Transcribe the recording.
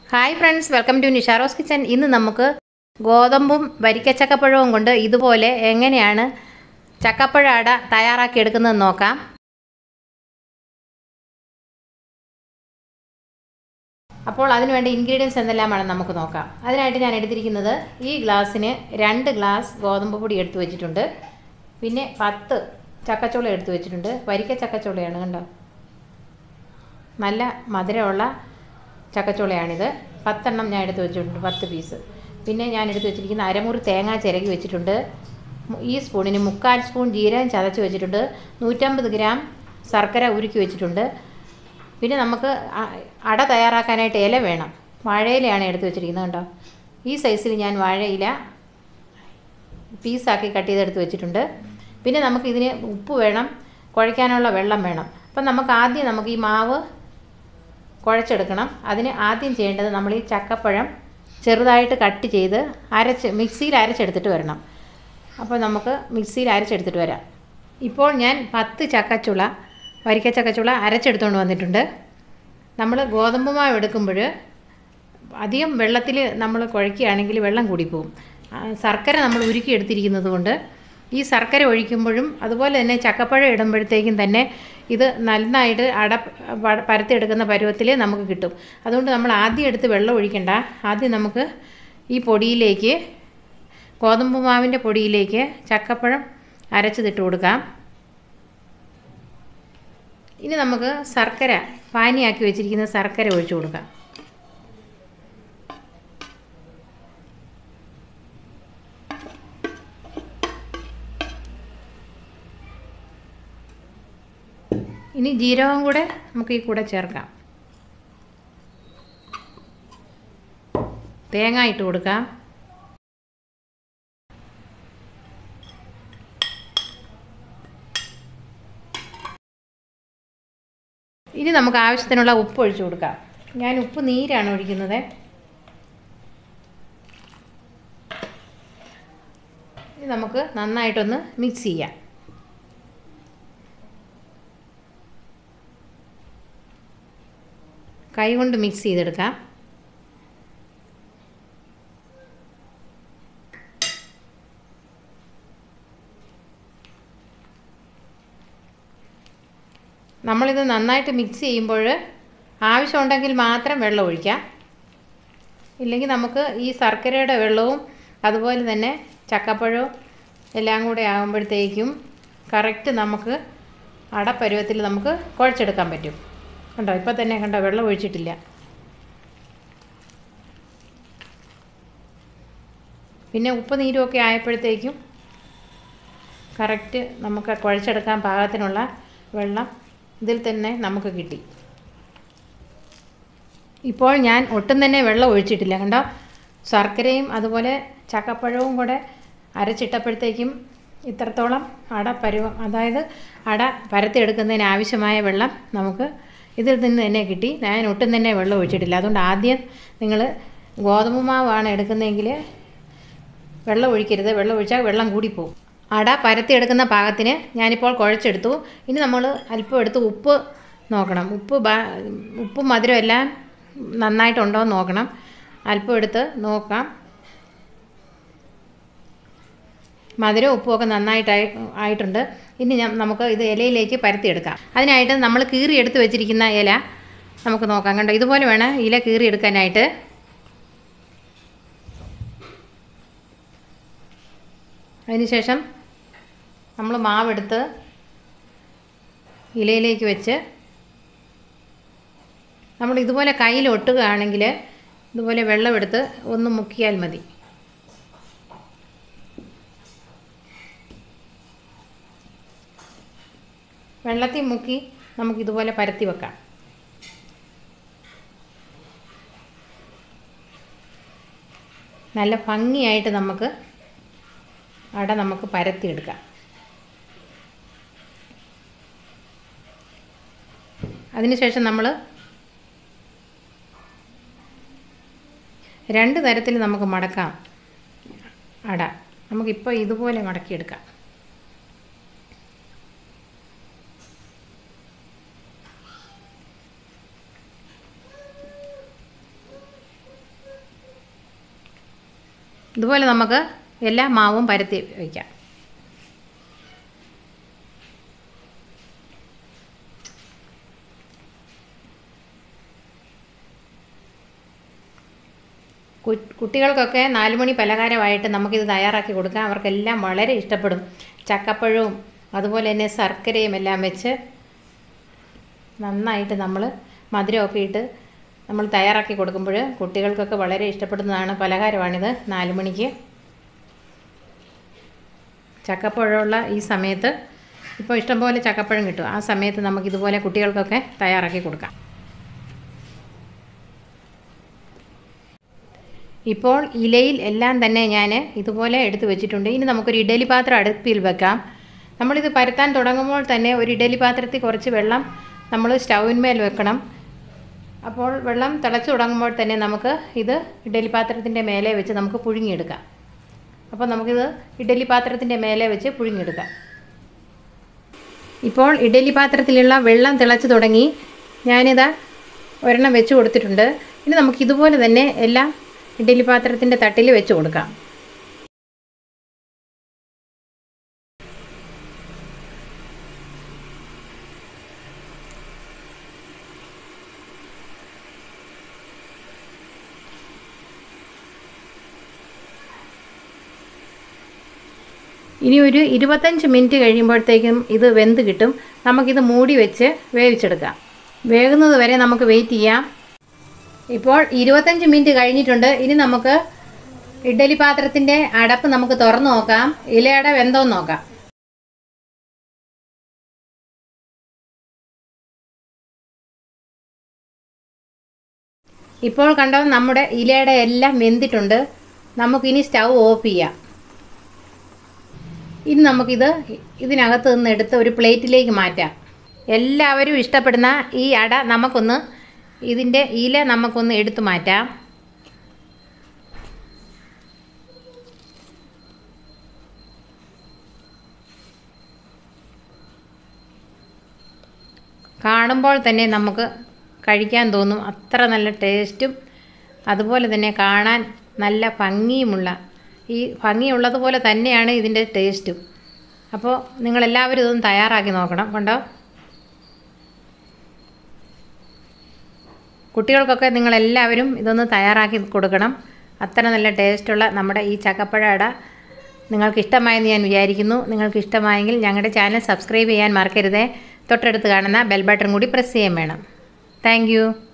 hi friends welcome to Nisharose kitchen ഇന്ന് നമുക്ക് ഗോതമ്പും വരിക്കച്ചക്കപ്പഴവും കൊണ്ട് ഇതുപോലെ എങ്ങനെയാണ് ചക്കപ്പഴ അട തയ്യാറാക്കി എടുക്കുന്നതെന്ന് നോക്കാം അപ്പോൾ അതിന് വേണ്ട ഇൻഗ്രീഡിയൻസ് എന്തെല്ലാമാണെന്ന് നമുക്ക് നോക്കാം അതിനായിട്ട് ഞാൻ എടുത്തിരിക്കുന്നത് ഈ ഗ്ലാസ്സിന് രണ്ട് ഗ്ലാസ് ഗോതമ്പ് പൊടി എടുത്തു വെച്ചിട്ടുണ്ട് പിന്നെ പത്ത് ചക്കച്ചോള എടുത്തു വെച്ചിട്ടുണ്ട് വരിക്ക ചക്കച്ചോളയാണ് കണ്ടോ നല്ല മധുരമുള്ള ചക്കച്ചോളയാണിത് പത്തെണ്ണം ഞാൻ എടുത്ത് വെച്ചിട്ടുണ്ട് പത്ത് പീസ് പിന്നെ ഞാൻ എടുത്ത് വെച്ചിരിക്കുന്ന അരമുറി തേങ്ങ ചിരകി വെച്ചിട്ടുണ്ട് ഈ സ്പൂണിന് മുക്കാൽ സ്പൂൺ ജീരകം ചതച്ച് വെച്ചിട്ടുണ്ട് നൂറ്റമ്പത് ഗ്രാം ശർക്കര ഉരുക്കി വെച്ചിട്ടുണ്ട് പിന്നെ നമുക്ക് അട തയ്യാറാക്കാനായിട്ട് ഇല വേണം വാഴയിലയാണ് എടുത്ത് വെച്ചിരിക്കുന്നത് കേട്ടോ ഈ സൈസിൽ ഞാൻ വാഴയില പീസാക്കി കട്ട് ചെയ്തെടുത്ത് വെച്ചിട്ടുണ്ട് പിന്നെ നമുക്ക് ഇതിന് ഉപ്പ് വേണം കുഴയ്ക്കാനുള്ള വെള്ളം വേണം അപ്പം നമുക്ക് ആദ്യം നമുക്ക് ഈ മാവ് കുഴച്ചെടുക്കണം അതിന് ആദ്യം ചെയ്യേണ്ടത് നമ്മൾ ഈ ചക്കപ്പഴം ചെറുതായിട്ട് കട്ട് ചെയ്ത് അരച്ച് മിക്സിയിൽ അരച്ചെടുത്തിട്ട് വരണം അപ്പോൾ നമുക്ക് മിക്സിയിൽ അരച്ചെടുത്തിട്ട് വരാം ഇപ്പോൾ ഞാൻ പത്ത് ചക്കച്ചുള വരിക്ക ചക്കച്ചുള അരച്ചെടുത്തുകൊണ്ട് വന്നിട്ടുണ്ട് നമ്മൾ ഗോതമ്പ് മാവ് എടുക്കുമ്പോൾ അധികം വെള്ളത്തിൽ നമ്മൾ കുഴയ്ക്കുകയാണെങ്കിൽ വെള്ളം കൂടിപ്പോവും ശർക്കര നമ്മൾ ഉരുക്കി എടുത്തിരിക്കുന്നത് കൊണ്ട് ഈ ശർക്കര ഒഴിക്കുമ്പോഴും അതുപോലെ തന്നെ ചക്കപ്പഴം ഇടുമ്പോഴത്തേക്കും തന്നെ ഇത് നന്നായിട്ട് അട പരത്തിയെടുക്കുന്ന പരുവത്തിൽ നമുക്ക് കിട്ടും അതുകൊണ്ട് നമ്മൾ ആദ്യം എടുത്ത് വെള്ളം ഒഴിക്കണ്ട ആദ്യം നമുക്ക് ഈ പൊടിയിലേക്ക് ഗോതമ്പ് മാവിൻ്റെ പൊടിയിലേക്ക് ചക്കപ്പഴം അരച്ചതിട്ട് കൊടുക്കാം ഇനി നമുക്ക് ശർക്കര പാനിയാക്കി വെച്ചിരിക്കുന്ന ശർക്കര ഒഴിച്ചു കൊടുക്കാം ഇനി ജീരകം കൂടെ നമുക്ക് ഈ കൂടെ ചേർക്കാം തേങ്ങ ഇട്ട് കൊടുക്കാം ഇനി നമുക്ക് ആവശ്യത്തിനുള്ള ഉപ്പ് ഒഴിച്ചു കൊടുക്കാം ഞാൻ ഉപ്പ് നീരാണ് ഒഴിക്കുന്നത് ഇനി നമുക്ക് നന്നായിട്ടൊന്ന് മിക്സ് ചെയ്യാം കൈ കൊണ്ട് മിക്സ് ചെയ്തെടുക്കാം നമ്മളിത് നന്നായിട്ട് മിക്സ് ചെയ്യുമ്പോൾ ആവശ്യമുണ്ടെങ്കിൽ മാത്രം വെള്ളം ഒഴിക്കാം ഇല്ലെങ്കിൽ നമുക്ക് ഈ ശർക്കരയുടെ വെള്ളവും അതുപോലെ തന്നെ ചക്കപ്പഴവും എല്ലാം കൂടെ ആകുമ്പോഴത്തേക്കും കറക്റ്റ് നമുക്ക് അടപ്പരുവത്തിൽ നമുക്ക് കുഴച്ചെടുക്കാൻ പറ്റും കണ്ടോ ഇപ്പം തന്നെ കണ്ടോ വെള്ളം ഒഴിച്ചിട്ടില്ല പിന്നെ ഉപ്പ് നീരുമൊക്കെ ആയപ്പോഴത്തേക്കും കറക്റ്റ് നമുക്ക് കുഴച്ചെടുക്കാൻ പാകത്തിനുള്ള വെള്ളം ഇതിൽ തന്നെ നമുക്ക് കിട്ടി ഇപ്പോൾ ഞാൻ ഒട്ടും തന്നെ വെള്ളം ഒഴിച്ചിട്ടില്ല കണ്ടോ ശർക്കരയും അതുപോലെ ചക്കപ്പഴവും കൂടെ അരച്ചിട്ടപ്പോഴത്തേക്കും ഇത്രത്തോളം അട പരുവം അതായത് അട പരത്തിയെടുക്കുന്നതിന് ആവശ്യമായ വെള്ളം നമുക്ക് ഇതിൽ നിന്ന് തന്നെ കിട്ടി ഞാൻ ഒട്ടും തന്നെ വെള്ളം ഒഴിച്ചിട്ടില്ല അതുകൊണ്ട് ആദ്യം നിങ്ങൾ ഗോതമ്പ് മാവാണ് എടുക്കുന്നതെങ്കിൽ വെള്ളം ഒഴിക്കരുത് വെള്ളം ഒഴിച്ചാൽ വെള്ളം കൂടിപ്പോവും അട പരത്തിയെടുക്കുന്ന പാകത്തിന് ഞാനിപ്പോൾ കുഴച്ചെടുത്തു ഇനി നമ്മൾ അല്പം എടുത്ത് ഉപ്പ് നോക്കണം ഉപ്പ് ഉപ്പും മധുരം എല്ലാം നന്നായിട്ടുണ്ടോ എന്ന് നോക്കണം അല്പം എടുത്ത് നോക്കാം മധുരം ഉപ്പുമൊക്കെ നന്നായിട്ടായി ആയിട്ടുണ്ട് ഇനി നമുക്ക് ഇത് ഇലയിലേക്ക് പരത്തിയെടുക്കാം അതിനായിട്ട് നമ്മൾ കീറി എടുത്ത് വെച്ചിരിക്കുന്ന ഇല നമുക്ക് നോക്കാം കണ്ടോ ഇതുപോലെ വേണം ഇല കീറി എടുക്കാനായിട്ട് അതിനുശേഷം നമ്മൾ മാവെടുത്ത് ഇലയിലേക്ക് വെച്ച് നമ്മൾ ഇതുപോലെ കയ്യിൽ ഒട്ടുകയാണെങ്കിൽ ഇതുപോലെ വെള്ളമെടുത്ത് ഒന്ന് മുക്കിയാൽ മതി വെള്ളത്തിൽ മുക്കി നമുക്കിതുപോലെ പരത്തി വെക്കാം നല്ല ഭംഗിയായിട്ട് നമുക്ക് അട നമുക്ക് പരത്തിയെടുക്കാം അതിനുശേഷം നമ്മൾ രണ്ട് തരത്തിൽ നമുക്ക് മടക്കാം അട നമുക്കിപ്പോൾ ഇതുപോലെ മടക്കിയെടുക്കാം ഇതുപോലെ നമുക്ക് എല്ലാ മാവും പരത്തി വയ്ക്കാം കു- കുട്ടികൾക്കൊക്കെ നാലുമണി പലഹാരമായിട്ട് നമുക്കിത് തയ്യാറാക്കി കൊടുക്കാം അവർക്കെല്ലാം വളരെ ഇഷ്ടപ്പെടും ചക്കപ്പഴവും അതുപോലെ തന്നെ ശർക്കരയും എല്ലാം വെച്ച് നന്നായിട്ട് നമ്മൾ മധുരമൊക്കെ ഇട്ട് നമ്മൾ തയ്യാറാക്കി കൊടുക്കുമ്പോൾ കുട്ടികൾക്കൊക്കെ വളരെ ഇഷ്ടപ്പെടുന്നതാണ് പലഹാരമാണിത് നാല് മണിക്ക് ചക്കപ്പഴമുള്ള ഈ സമയത്ത് ഇപ്പോൾ ഇഷ്ടംപോലെ ചക്കപ്പഴം കിട്ടും ആ സമയത്ത് നമുക്കിതുപോലെ കുട്ടികൾക്കൊക്കെ തയ്യാറാക്കി കൊടുക്കാം ഇപ്പോൾ ഇലയിൽ എല്ലാം തന്നെ ഞാൻ ഇതുപോലെ എടുത്തു വെച്ചിട്ടുണ്ട് ഇനി നമുക്കൊരു ഇഡലി പാത്രം അടുപ്പിൽ വെക്കാം നമ്മളിത് പരത്താൻ തുടങ്ങുമ്പോൾ തന്നെ ഒരു ഇഡലി പാത്രത്തിൽ കുറച്ച് വെള്ളം നമ്മൾ സ്റ്റൗവിന്മേൽ വെക്കണം അപ്പോൾ വെള്ളം തിളച്ച് തുടങ്ങുമ്പോൾ തന്നെ നമുക്ക് ഇത് ഇഡലി പാത്രത്തിൻ്റെ മേലെ വെച്ച് നമുക്ക് പുഴുങ്ങിയെടുക്കാം അപ്പോൾ നമുക്കിത് ഇഡലി പാത്രത്തിൻ്റെ മേലെ വെച്ച് പുഴുങ്ങിയെടുക്കാം ഇപ്പോൾ ഇഡലി പാത്രത്തിലുള്ള വെള്ളം തിളച്ച് തുടങ്ങി ഞാനിതാ ഒരെണ്ണം വെച്ച് കൊടുത്തിട്ടുണ്ട് ഇനി നമുക്ക് ഇതുപോലെ തന്നെ എല്ലാം ഇഡലി പാത്രത്തിൻ്റെ തട്ടിൽ വെച്ച് കൊടുക്കാം ഇനി ഒരു ഇരുപത്തഞ്ച് മിനിറ്റ് കഴിയുമ്പോഴത്തേക്കും ഇത് വെന്ത് കിട്ടും നമുക്കിത് മൂടി വെച്ച് വേവിച്ചെടുക്കാം വേകുന്നത് വരെ നമുക്ക് വെയിറ്റ് ചെയ്യാം ഇപ്പോൾ ഇരുപത്തഞ്ച് മിനിറ്റ് കഴിഞ്ഞിട്ടുണ്ട് ഇനി നമുക്ക് ഇഡ്ഡലി പാത്രത്തിൻ്റെ അടപ്പ് നമുക്ക് തുറന്നു നോക്കാം ഇലയുടെ വെന്തോന്ന് നോക്കാം ഇപ്പോൾ കണ്ടോ നമ്മുടെ ഇലയുടെ എല്ലാം വെന്തിട്ടുണ്ട് നമുക്കിനി സ്റ്റൗ ഓഫ് ചെയ്യാം ഇനി നമുക്കിത് ഇതിനകത്ത് നിന്ന് എടുത്ത് ഒരു പ്ലേറ്റിലേക്ക് മാറ്റാം എല്ലാവരും ഇഷ്ടപ്പെടുന്ന ഈ അട നമുക്കൊന്ന് ഇതിൻ്റെ ഇല നമുക്കൊന്ന് എടുത്തു മാറ്റാം കാണുമ്പോൾ തന്നെ നമുക്ക് കഴിക്കാൻ തോന്നും അത്ര നല്ല ടേസ്റ്റും അതുപോലെ തന്നെ കാണാൻ നല്ല ഭംഗിയുമുള്ള ഈ ഭംഗിയുള്ളതുപോലെ തന്നെയാണ് ഇതിൻ്റെ ടേസ്റ്റും അപ്പോൾ നിങ്ങളെല്ലാവരും ഇതൊന്ന് തയ്യാറാക്കി നോക്കണം കണ്ടോ കുട്ടികൾക്കൊക്കെ നിങ്ങളെല്ലാവരും ഇതൊന്ന് തയ്യാറാക്കി കൊടുക്കണം അത്ര നല്ല ടേസ്റ്റുള്ള നമ്മുടെ ഈ ചക്കപ്പഴ അട നിങ്ങൾക്ക് ഇഷ്ടമായെന്ന് ഞാൻ വിചാരിക്കുന്നു നിങ്ങൾക്ക് ഇഷ്ടമായെങ്കിൽ ഞങ്ങളുടെ ചാനൽ സബ്സ്ക്രൈബ് ചെയ്യാൻ മറക്കരുതേ തൊട്ടടുത്ത് കാണുന്ന ബെൽ ബട്ടൺ കൂടി പ്രസ് ചെയ്യാൻ വേണം താങ്ക്